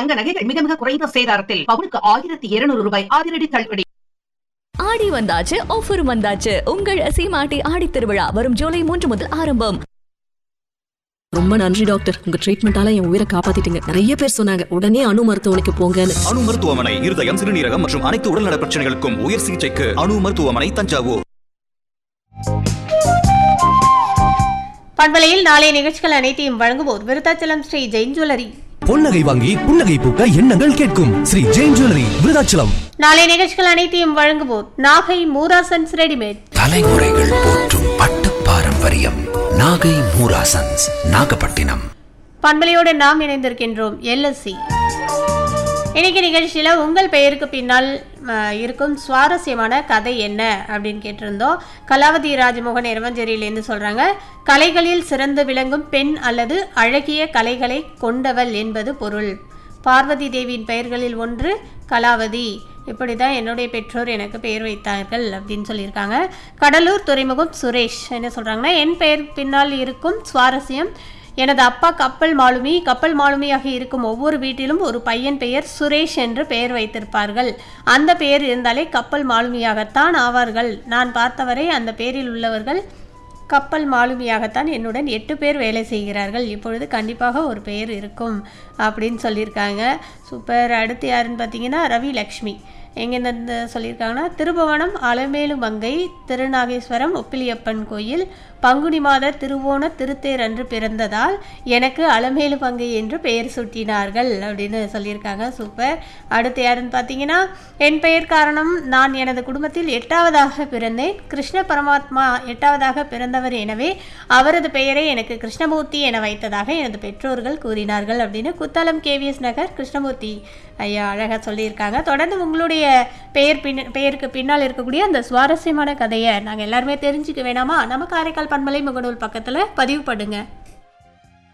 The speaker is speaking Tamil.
தங்க நகைகள் மிக மிக குறைந்த சேதாரத்தில் பவுனுக்கு ஆயிரத்தி இருநூறு ரூபாய் அதிரடி தள்ளுபடி ஆடி வந்தாச்சு ஆஃபரும் வந்தாச்சு உங்கள் சீமாட்டி ஆடி திருவிழா வரும் ஜூலை மூன்று முதல் ஆரம்பம் ரொம்ப நன்றி டாக்டர் உங்க ட்ரீட்மெண்டால என் உயிரை காப்பாத்திட்டீங்க நிறைய பேர் சொன்னாங்க உடனே அணு மருத்துவமனைக்கு போங்கன்னு அணு மருத்துவமனை இருதயம் சிறுநீரகம் மற்றும் அனைத்து உடல்நல பிரச்சனைகளுக்கும் உயர் சிகிச்சைக்கு அணு மருத்துவமனை தஞ்சாவூர் பண்பலையில் நாளைய நிகழ்ச்சிகள் அனைத்தையும் வழங்குவோர் விருத்தாச்சலம் ஸ்ரீ ஜெயின் ஜுவல்லரி பொன்னகை வாங்கி புன்னகை பூக்க எண்ணங்கள் கேட்கும் ஸ்ரீ ஜெயின் ஜுவல்லரி விருதாச்சலம் நாளைய நிகழ்ச்சிகள் அனைத்தையும் வழங்குவோர் நாகை மூராசன்ஸ் ரெடிமேட் தலைமுறைகள் போற்றும் பட்டு பாரம்பரியம் நாகை மூராசன்ஸ் நாகப்பட்டினம் பண்பலையோடு நாம் இணைந்திருக்கின்றோம் எல்எஸ்சி இன்னைக்கு நிகழ்ச்சியில் உங்கள் பெயருக்கு பின்னால் அஹ், இருக்கும் சுவாரஸ்யமான கதை என்ன அப்படின்னு கேட்டிருந்தோம் கலாவதி ராஜமோகன் எரவஞ்சேரியிலேருந்து சொல்கிறாங்க கலைகளில் சிறந்து விளங்கும் பெண் அல்லது அழகிய கலைகளை கொண்டவள் என்பது பொருள் பார்வதி தேவியின் பெயர்களில் ஒன்று கலாவதி இப்படி தான் என்னுடைய பெற்றோர் எனக்கு பெயர் வைத்தார்கள் அப்படின்னு சொல்லியிருக்காங்க கடலூர் துறைமுகம் சுரேஷ் என்ன சொல்கிறாங்கன்னா என் பெயர் பின்னால் இருக்கும் சுவாரஸ்யம் எனது அப்பா கப்பல் மாலுமி கப்பல் மாலுமியாக இருக்கும் ஒவ்வொரு வீட்டிலும் ஒரு பையன் பெயர் சுரேஷ் என்று பெயர் வைத்திருப்பார்கள் அந்த பெயர் இருந்தாலே கப்பல் மாலுமியாகத்தான் ஆவார்கள் நான் பார்த்தவரை அந்த பெயரில் உள்ளவர்கள் கப்பல் மாலுமியாகத்தான் என்னுடன் எட்டு பேர் வேலை செய்கிறார்கள் இப்பொழுது கண்டிப்பாக ஒரு பெயர் இருக்கும் அப்படின்னு சொல்லியிருக்காங்க சூப்பர் அடுத்து யாருன்னு பார்த்தீங்கன்னா ரவி லக்ஷ்மி எங்கேருந்து சொல்லியிருக்காங்கன்னா திருபுவனம் அலமேலு மங்கை திருநாகேஸ்வரம் ஒப்பிலியப்பன் கோயில் பங்குனி மாத திருவோண திருத்தேர் அன்று பிறந்ததால் எனக்கு அலமேலு மங்கை என்று பெயர் சூட்டினார்கள் அப்படின்னு சொல்லியிருக்காங்க சூப்பர் அடுத்து யாருன்னு பார்த்தீங்கன்னா என் பெயர் காரணம் நான் எனது குடும்பத்தில் எட்டாவதாக பிறந்தேன் கிருஷ்ண பரமாத்மா எட்டாவதாக பிறந்தவர் எனவே அவரது பெயரை எனக்கு கிருஷ்ணமூர்த்தி என வைத்ததாக எனது பெற்றோர்கள் கூறினார்கள் அப்படின்னு குத்தாலம் கேவிஎஸ் நகர் கிருஷ்ணமூர்த்தி ஐயா அழகாக சொல்லியிருக்காங்க தொடர்ந்து உங்களுடைய பெயர் பின் பெயருக்கு பின்னால் இருக்கக்கூடிய அந்த சுவாரஸ்யமான கதையை நாங்கள் எல்லாருமே தெரிஞ்சுக்க வேணாமா நம்ம காரைக்கால் பண்பலை முகநூல் பக்கத்தில் பதிவு பண்ணுங்க